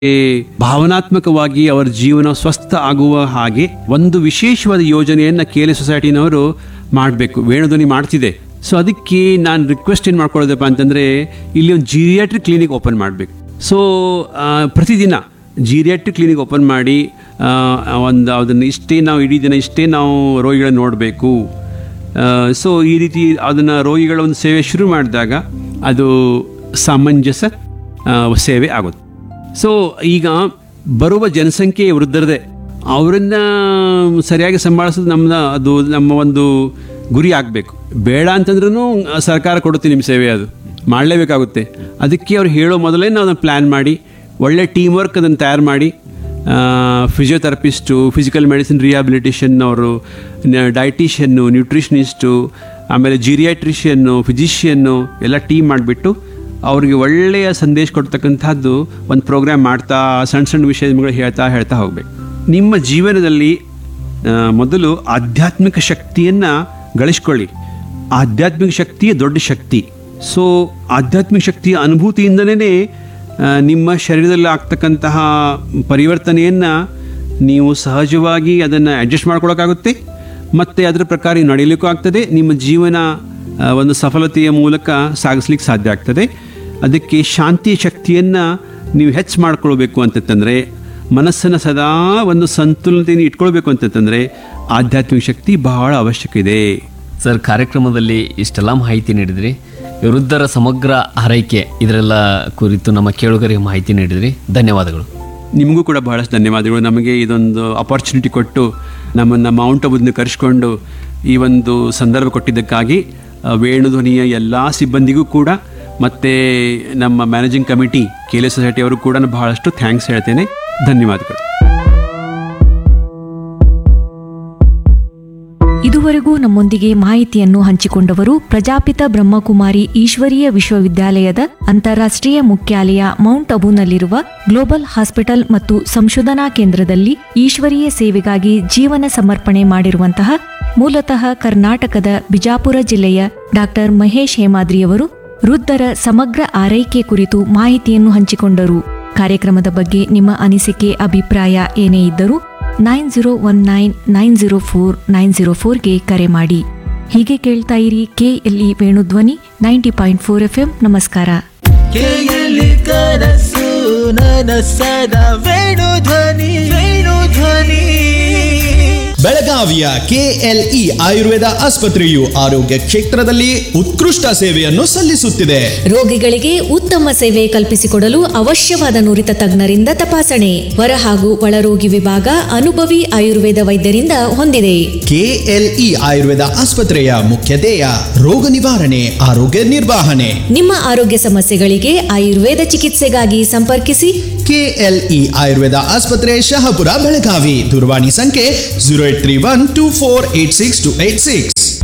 ಈ ಭಾವನಾತ್ಮಕವಾಗಿ ಅವರ ಜೀವನ ಸ್ವಸ್ಥ ಆಗುವ ಹಾಗೆ ಒಂದು ವಿಶೇಷವಾದ ಯೋಜನೆಯನ್ನ ಕೇಲಿ ಸೊಸೈಟಿನವರು ಮಾಡಬೇಕು ವೇಣುಧ್ವನಿ ಮಾಡ್ತಿದೆ ಸೊ ಅದಕ್ಕೆ ನಾನು ರಿಕ್ವೆಸ್ಟ್ ಏನು ಮಾಡ್ಕೊಳ್ಳೋದಪ್ಪ ಅಂತಂದ್ರೆ ಇಲ್ಲಿ ಒಂದು ಜೀರಿಯಾಟ್ರಿಕ್ ಕ್ಲಿನಿಕ್ ಓಪನ್ ಮಾಡಬೇಕು ಸೊ ಪ್ರತಿದಿನ ಜೀರಿಯಾಟ್ರಿಕ್ ಕ್ಲಿನಿಕ್ ಓಪನ್ ಮಾಡಿ ಆ, ಒಂದು ಅದನ್ನು ಇಷ್ಟೇ ನಾವು ಇಡೀ ದಿನ ಇಷ್ಟೇ ನಾವು ರೋಗಿಗಳನ್ನ ನೋಡಬೇಕು ಸೊ ಈ ರೀತಿ ಅದನ್ನು ರೋಗಿಗಳ ಒಂದು ಸೇವೆ ಶುರು ಮಾಡಿದಾಗ ಅದು ಸಮಂಜಸ ಆ, ಸೇವೆ ಆಗುತ್ತೆ ಸೊ ಈಗ ಬರುವ ಜನಸಂಖ್ಯೆ ವೃದ್ಧರದೇ ಅವರನ್ನ ಸರಿಯಾಗಿ ಸಂಭಾಳಿಸೋದು ನಮ್ಮದ ಅದು ನಮ್ಮ ಒಂದು ಗುರಿ ಆಗಬೇಕು ಬೇಡ ಅಂತಂದ್ರೂ ಸರ್ಕಾರ ಕೊಡುತ್ತೆ ನಿಮ್ಮ ಸೇವೆ ಅದು ಮಾಡಲೇಬೇಕಾಗುತ್ತೆ ಅದಕ್ಕೆ ಅವ್ರು ಹೇಳೋ ಮೊದಲೇ ನಾವು ಅದನ್ನು ಪ್ಲ್ಯಾನ್ ಮಾಡಿ ಒಳ್ಳೆ ಟೀಮ್ ವರ್ಕ್ ಅದನ್ನು ತಯಾರು ಮಾಡಿ ಫಿಸಿಯೋಥೆರಪಿಸ್ಟು ಫಿಸಿಕಲ್ ಮೆಡಿಸಿನ್ ರಿಹಾಬಿಲಿಟೇಷನ್ ಅವರು ಡೈಟಿಷಿಯನ್ನು ನ್ಯೂಟ್ರಿಷನಿಸ್ಟು ಆಮೇಲೆ ಜಿರಿಯಾಟ್ರಿಷಿಯನ್ನು ಫಿಸಿಷಿಯನ್ನು ಎಲ್ಲ ಟೀಮ್ ಮಾಡಿಬಿಟ್ಟು ಅವ್ರಿಗೆ ಒಳ್ಳೆಯ ಸಂದೇಶ ಕೊಡ್ತಕ್ಕಂಥದ್ದು ಒಂದು ಪ್ರೋಗ್ರಾಮ್ ಮಾಡ್ತಾ ಸಣ್ಣ ಸಣ್ಣ ವಿಷಯಗಳು ಹೇಳ್ತಾ ಹೇಳ್ತಾ ಹೋಗಬೇಕು ನಿಮ್ಮ ಜೀವನದಲ್ಲಿ ಆ, ಮೊದಲು ಆಧ್ಯಾತ್ಮಿಕ ಶಕ್ತಿಯನ್ನು ಗಳಿಸ್ಕೊಳ್ಳಿ ಆಧ್ಯಾತ್ಮಿಕ ಶಕ್ತಿಯೇ ದೊಡ್ಡ ಶಕ್ತಿ ಸೊ ಆಧ್ಯಾತ್ಮಿಕ ಶಕ್ತಿಯ ಅನುಭೂತಿಯಿಂದಲೇ ನಿಮ್ಮ ಶರೀರದಲ್ಲಿ ಆಗ್ತಕ್ಕಂತಹ ಪರಿವರ್ತನೆಯನ್ನು ನೀವು ಸಹಜವಾಗಿ ಅದನ್ನು ಅಡ್ಜಸ್ಟ್ ಮಾಡ್ಕೊಳ್ಳೋಕ್ಕಾಗುತ್ತೆ ಮತ್ತು ಅದರ ಪ್ರಕಾರ ನೀವು ನಡೀಲಿಕ್ಕೂ ಆಗ್ತದೆ ನಿಮ್ಮ ಜೀವನ ಆ, ಒಂದು ಸಫಲತೆಯ ಮೂಲಕ ಸಾಗಿಸ್ಲಿಕ್ಕೆ ಸಾಧ್ಯ ಆಗ್ತದೆ ಅದಕ್ಕೆ ಶಾಂತಿ ಶಕ್ತಿಯನ್ನು ನೀವು ಹೆಚ್ಚು ಮಾಡ್ಕೊಳ್ಬೇಕು ಅಂತಂತಂದರೆ ಮನಸ್ಸನ್ನು ಸದಾ ಒಂದು ಸಂತುಲತೆಯನ್ನು ಇಟ್ಕೊಳ್ಬೇಕು ಅಂತಂತಂದರೆ ಆಧ್ಯಾತ್ಮಿಕ ಶಕ್ತಿ ಬಹಳ ಅವಶ್ಯಕ ಇದೆ ಸರ್ ಕಾರ್ಯಕ್ರಮದಲ್ಲಿ ಇಷ್ಟೆಲ್ಲ ಮಾಹಿತಿ ನೀಡಿದ್ರಿ ವೃದ್ಧರ ಸಮಗ್ರ ಆರೈಕೆ ಇದರೆಲ್ಲ ಕುರಿತು ನಮ್ಮ ಕೇಳುಗರಿಗೆ ಮಾಹಿತಿ ನೀಡಿದ್ರಿ ಧನ್ಯವಾದಗಳು ನಿಮಗೂ ಕೂಡ ಬಹಳಷ್ಟು ಧನ್ಯವಾದಗಳು ನಮಗೆ ಇದೊಂದು ಅಪಾರ್ಚುನಿಟಿ ಕೊಟ್ಟು ನಮ್ಮನ್ನು ಮೌಂಟ್ ಅಬುದನ್ನು ಕರೆಸ್ಕೊಂಡು ಈ ಒಂದು ಸಂದರ್ಭ ಕೊಟ್ಟಿದ್ದಕ್ಕಾಗಿ ಆ, ವೇಣುಧ್ವನಿಯ ಎಲ್ಲ ಸಿಬ್ಬಂದಿಗೂ ಕೂಡ ಮತ್ತು ನಮ್ಮ ಮ್ಯಾನೇಜಿಂಗ್ ಕಮಿಟಿ ಕೇಲೆ ಸೊಸೈಟಿ ಅವರು ಕೂಡ ನಾನು ಬಹಳಷ್ಟು ಥ್ಯಾಂಕ್ಸ್ ಹೇಳ್ತೇನೆ ಧನ್ಯವಾದಗಳು ಇದುವರೆಗೂ ನಮ್ಮೊಂದಿಗೆ ಮಾಹಿತಿಯನ್ನು ಹಂಚಿಕೊಂಡವರು ಪ್ರಜಾಪಿತ ಬ್ರಹ್ಮಕುಮಾರಿ ಈಶ್ವರೀಯ ವಿಶ್ವವಿದ್ಯಾಲಯದ ಅಂತಾರಾಷ್ಟ್ರೀಯ ಮುಖ್ಯಾಲಯ ಮೌಂಟ್ ಅಬುನಲ್ಲಿರುವ ಗ್ಲೋಬಲ್ ಹಾಸ್ಪಿಟಲ್ ಮತ್ತು ಸಂಶೋಧನಾ ಕೇಂದ್ರದಲ್ಲಿ ಈಶ್ವರೀಯ ಸೇವೆಗಾಗಿ ಜೀವನ ಸಮರ್ಪಣೆ ಮಾಡಿರುವಂತಹ ಮೂಲತಃ ಕರ್ನಾಟಕದ ಬಿಜಾಪುರ ಜಿಲ್ಲೆಯ ಡಾಕ್ಟರ್ ಮಹೇಶ್ ಹೇಮಾದ್ರಿಯವರು ವೃದ್ಧರ ಸಮಗ್ರ ಆರೈಕೆ ಕುರಿತು ಮಾಹಿತಿಯನ್ನು ಹಂಚಿಕೊಂಡರು ಕಾರ್ಯಕ್ರಮದ ಬಗ್ಗೆ ನಿಮ್ಮ ಅನಿಸಿಕೆ ಅಭಿಪ್ರಾಯ ಏನೇ ಇದ್ದರೂ nine zero one nine nine zero four nine zero ಫೋರ್ಗೆ ಕರೆ ಮಾಡಿ ಹೀಗೆ ಕೇಳ್ತಾ ಇರಿ KLE Venudhwani ninety point four F M ನಮಸ್ಕಾರ ಕೇಯಲಿ ಕನಸು ನನಸದ ವೇಣು ಧ್ವನಿ ವೇಣು ಧ್ವನಿ ಬೆಳಗಾವಿಯ ಕೆಎಲ್ಇ ಆಯುರ್ವೇದ ಆಸ್ಪತ್ರೆಯು ಆರೋಗ್ಯ ಕ್ಷೇತ್ರದಲ್ಲಿ ಉತ್ಕೃಷ್ಟ ಸೇವೆಯನ್ನು ಸಲ್ಲಿಸುತ್ತಿದೆ ರೋಗಿಗಳಿಗೆ ಉತ್ತಮ ಸೇವೆ ಕಲ್ಪಿಸಿಕೊಡಲು ಅವಶ್ಯವಾದ ನುರಿತ ತಜ್ಞರಿಂದ ತಪಾಸಣೆ ಹೊರ ಹಾಗೂ ಒಳರೋಗಿ ವಿಭಾಗ ಅನುಭವಿ ಆಯುರ್ವೇದ ವೈದ್ಯರಿಂದ ಹೊಂದಿದೆ ಕೆಎಲ್ಇ ಆಯುರ್ವೇದ ಆಸ್ಪತ್ರೆಯ ಮುಖ್ಯ ಧ್ಯೇಯ ರೋಗ ನಿವಾರಣೆ ಆರೋಗ್ಯ ನಿರ್ವಹಣೆ ನಿಮ್ಮ ಆರೋಗ್ಯ ಸಮಸ್ಯೆಗಳಿಗೆ ಆಯುರ್ವೇದ ಚಿಕಿತ್ಸೆಗಾಗಿ ಸಂಪರ್ಕಿಸಿ ಕೆಎಲ್ಇ ಆಯುರ್ವೇದ ಆಸ್ಪತ್ರೆ ಶಹಾಪುರ ಬೆಳಗಾವಿ ದೂರವಾಣಿ ಸಂಖ್ಯೆ zero eight three one two four eight six two eight six